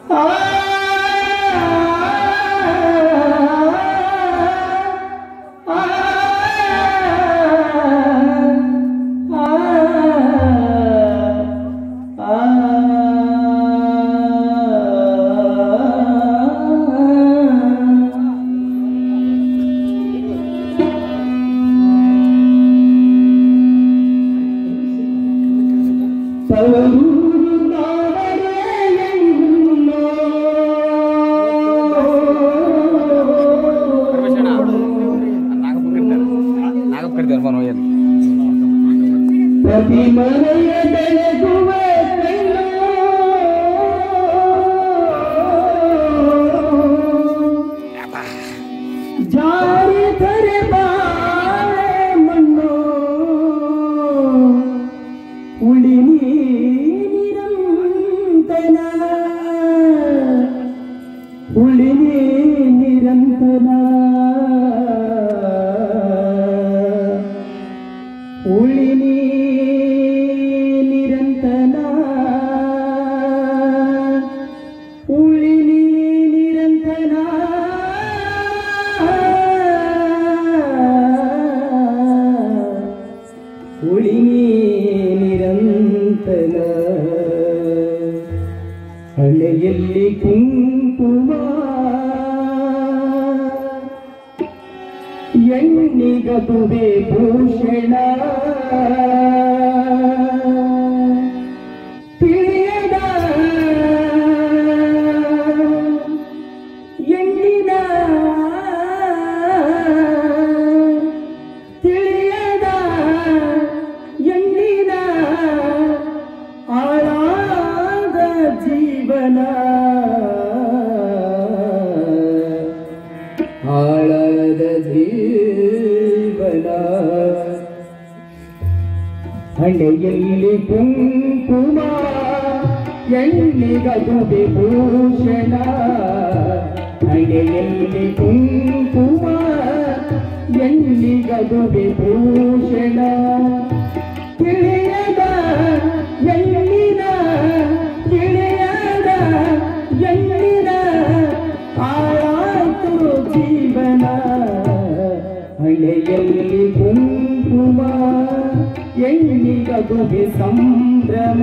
ನಾಗಪ್ಪ ಕರಿತಾರೆ ಬಾ ನೋಡಿ ಪ್ರತಿ ಮನೆಯ ಬೆಳಗುವ ಜಾರಿ ಧರೆ ಬಾಳೆ ಮಣ್ಣು ಉಳಿ ನಿರಂತನ ಉಳಿ ನಿರಂತನ ಉಳಿನಿ ನಿರಂತನ ಉಳಿನಿ ನಿರಂತನ ಉಳಿನಿ ನಿರಂತನ ಹಣೆಯಲ್ಲಿ ಕುಂಕುಮ ಎಣ್ಣಿಗದುವೆ ಭೂಷಣ ತಿಳಿಯದ ಎಣ್ಣಿನ ತಿಳಿಯದ ಎಣ್ಣಿನ ಆಳಾದ ಜೀವನ ಆಳದ ಜೀವನ ಹಣೆಯಲ್ಲಿ ಕುಂಕುಮ ಎಣ್ಣಿಗದು ವಿಭೂಷಣ ಹಣೆಯಲ್ಲಿ ಕುಂಕುಮ ಎಣ್ಣಿಗದು ವಿಭೂಷಣ ತಿಳಿಯದ ಎಣ್ಣಿನ ತಿಳಿಯದ ಎಣ್ಣಿನ ಆಳಾತು ಜೀವನ ಹಣೆಯಲ್ಲಿ ಕುಂಕುಮ ಎಣ್ಣಿಗದುವೆ ಸಂಭ್ರಮ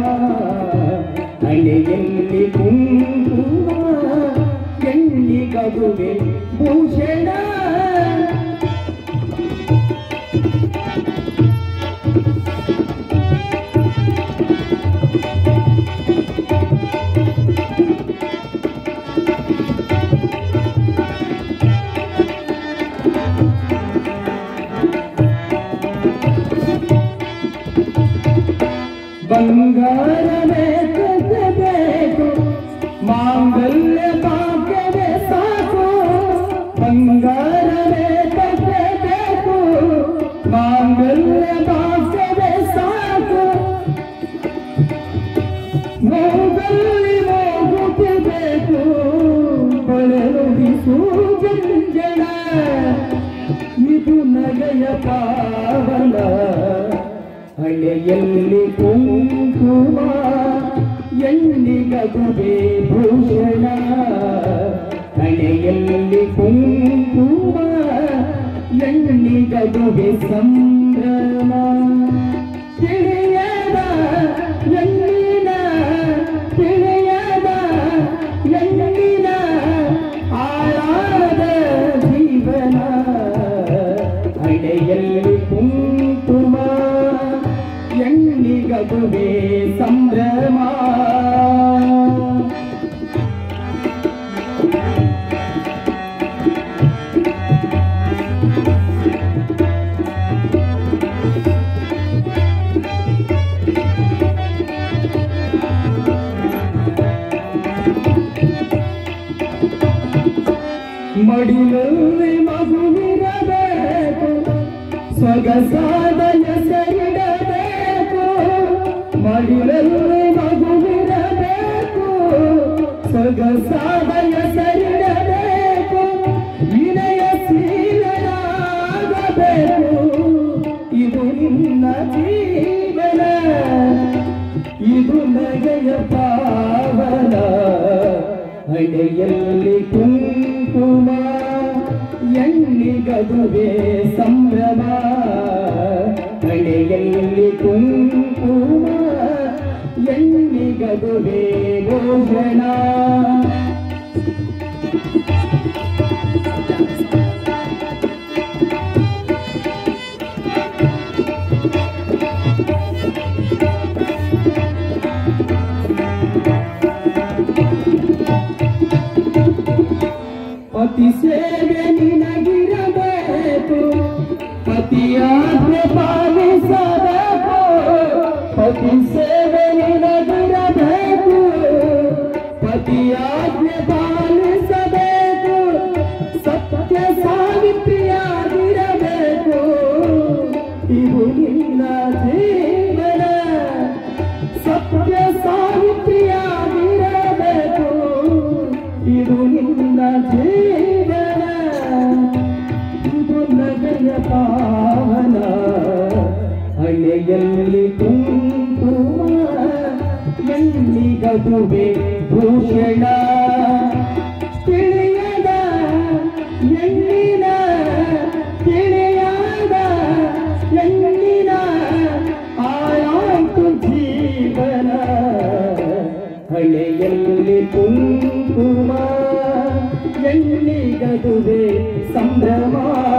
ಹಣೆಯಲ್ಲಿ ಕುಂಕುಮ ಎಣ್ಣಿಗದುವೆ ಭೂಷಣ ಬಂಗಾರವೇ ಕಸಬೇಕು ಮಾಂಗಲ್ಯ ಭಾಗ್ಯವೇ ಸಾಕು ಬಂಗಾರವೇ ಕಸಬೇಕು ಮಾಂಗಲ್ಯ ಭಾಗ್ಯವೇ ಸಾಕು ಮೋಗಲ್ಲಿ ಮೋಗುತ್ತಬೇಕು ಬಳಲಿಸು ಜಂಜಣ ಇದು ನಗೆಯ ಪಾವನ ಹಳೆಯಲ್ಲಿ ಕುಂಕುಮ ಎಣ್ಣಿಗದುವೆ ಭೂಷಣ ಹಳೆಯಲ್ಲಿ ಕುಂಕುಮ ಎಣ್ಣಿಗದುವೆ ಸಂಭ್ರಮ ತಿಳಿಯದ ಎಣ್ಣಿನ ತಿಳಿಯದ ಎಣ್ಣಿನ ಆಳಾದ ಜೀವನ ಹಣೆಯಲ್ಲಿ ಕುಂಕುಮ ಎಣ್ಣಿಗದುವೆ ಸಂಭ್ರಮ ಮಡಿಲಲ್ಲಿ ಮಗುವಿರಬೇಕು ಸೊಗಸಾದ ಹೆಸರಿಡಬೇಕು ಮಡಿಲಲ್ಲಿ ಮಗುವಿರಬೇಕು ಸೊಗಸಾದ ಹೆಸರಿಡಬೇಕು ವಿನಯಶೀಲನಾಗಬೇಕು ಇದು ನಿನ್ನ ಜೀವನ ಇದು ನಗೆಯ ಪಾವನ ಹಣೆಯಲ್ಲಿ ಕುಂಕುಮ ಎಣ್ಣಿಗದುವೆ ಸಂಭ್ರಮ ಹಣೆಯಲ್ಲಿ ಕುಂಕುಮ ಎಣ್ಣಿಗದುವೆ ಭೂಷಣ ಪತಿ ಸೇವೆ ನಿನಗಿರಬೇಕು ಪತಿಯಾಜ್ಞೆ ಪಾಲಿಸಬೇಕು ಪತಿ ಸೇವೆ ನಿನಗಿರಬೇಕು ಪತಿಯಾಜ್ಞೆ ಪಾಲಿಸಬೇಕು ಸತ್ಯ ಸಾವಿತ್ರಿಯಾಗಿರಬೇಕು ಇದು ನಿನ್ನ ಜೀವನ ಸತ್ಯ ಸಾವಿತ್ರಿಯಾಗಿರಬೇಕು ಇದು ನಿನ್ನ ಜೀವನ ಇದು ನಗೆಯ ಪಾವನ ಹಣೆಯಲ್ಲಿ ಕುಂಕುಮ ಎಣ್ಣಿಗದುವೆ ಭೂಷಣ ತಿಳಿಯದ ಎಣ್ಣಿನ ತಿಳಿಯಾದ ಎಣ್ಣಿನ ಆಯಾತು ಜೀವನ ಹಣೆಯಲ್ಲಿ ಕುಂಕುಮ ಎಣ್ಣಿಗದುವೆ ಸಂಭ್ರಮ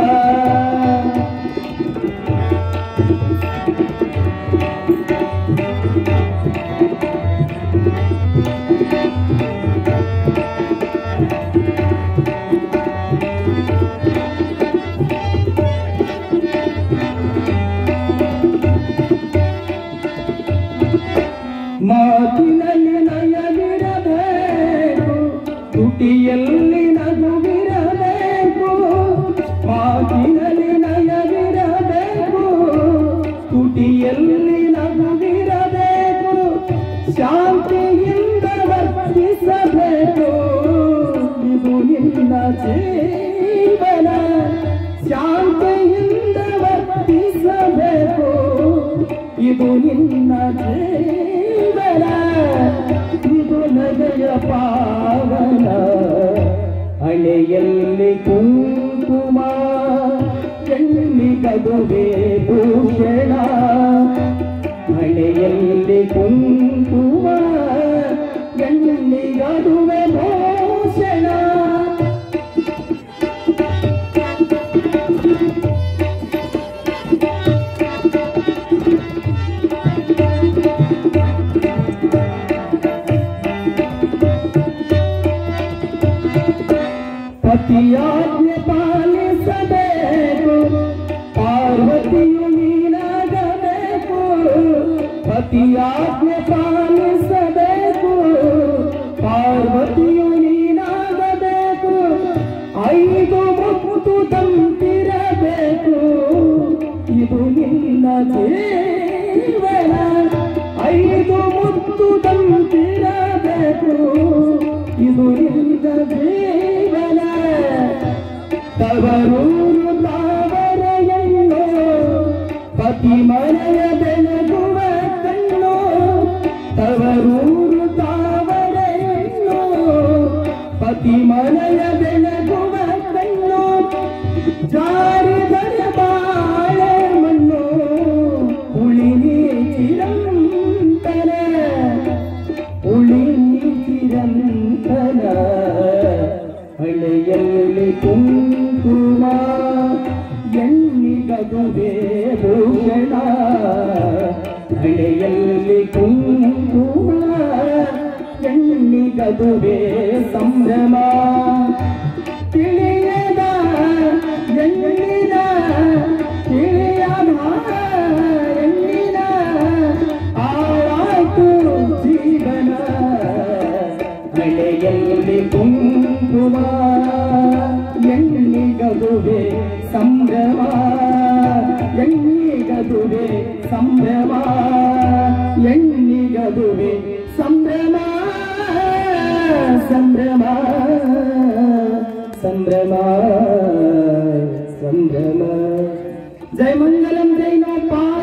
ಮಾತಿನಲ್ಲಿ ನಯವಿರಬೇಕು ತುಟಿಯಲ್ಲಿ ನಗುವಿರಬೇಕು ಮಾತಿನಲ್ಲಿ ನಯವಿರಬೇಕು ತುಟಿಯಲ್ಲಿ ನಗುವಿರಬೇಕು ಶಾಂತಿಯಿಂದ ವರ್ತಿಸಬೇಕು ಇದು ನಿನ್ನ ಜೀವನ ಶಾಂತಿಯಿಂದ ವರ್ತಿಸಬೇಕು ಇದು ನಿನ್ನ ಜೀವನ ಇದು ನಗೆಯ ಪಾವನ ಹಣೆಯಲ್ಲಿ ಕುಂಕುಮ ಎಣ್ಣಿಗದುವೆ ಭೂಷಣ ಹಣೆಯಲ್ಲಿ ಕುಂಕುಮ ಎಣ್ಣಿಗದುವೆ ಭೂಷಣ ಪತಿಯಾಜ್ಞೆ ಪಾಲಿಸಬೇಕು ಪಾರ್ವತಿಯು ನೀನಾಗಬೇಕು ಪತಿಯಾಜ್ಞೆ ಪಾಲಿಸಬೇಕು ಪಾರ್ವತಿಯು ನೀನಾಗಬೇಕು ಐದು ಮುತ್ತು ತಂತಿರಬೇಕು ಇದು ನಿನ್ನ ಜೀವನ ಐದು ಮುತ್ತು ತಂತಿರಬೇಕು ಇದು ನಿನ್ನ ಜೀವನ ತವರೂರು ತಾವರೆಯನ್ನು ಪತಿ ಮನೆಯ ಬೆಳಗುವ ಕಣ್ಣು ತವರೂರು ತಾವರೆಯನ್ನು ಪತಿ ಮನೆಯ ಬೆಳಗುವ ಕಣ್ಣು ಜಾರಿದರ ಬಾಳೆ ಮಣ್ಣು ಉಳಿನಿ ಚಿರಂತನ ಉಳಿನಿ ಚಿರಂತನ ಹಳೆಯಲ್ಲಿ ಕುಂಕುಮ ಎಣ್ಣಿಗದುವೆ ಭೂಷಣ ಹಳೆಯಲ್ಲಿ ಕುಂಕುಮ ಎಣ್ಣಿಗದುವೆ ಸಂಭ್ರಮ ತಿಳಿಯದ ಎಣ್ಣಿನ ತಿಳಿಯದ ಎಣ್ಣಿನ ಆಳಾಯ್ತು ಜೀವನ ಹಳೆಯಲ್ಲಿ ಕುಂಕುಮ ಎಣ್ಣಿಗದುವೆ ಸಂಭ್ರಮ ಎಣ್ಣಿಗದುವೆ ಸಂಭ್ರಮ ಎಣ್ಣಿಗದುವೆ ಸಂಭ್ರಮ ಸಂಭ್ರಮ ಸಂಭ್ರಮ ಸಂಭ್ರಮ ಜೈ ಮಂಗಲಂ ಜೈ ನೋ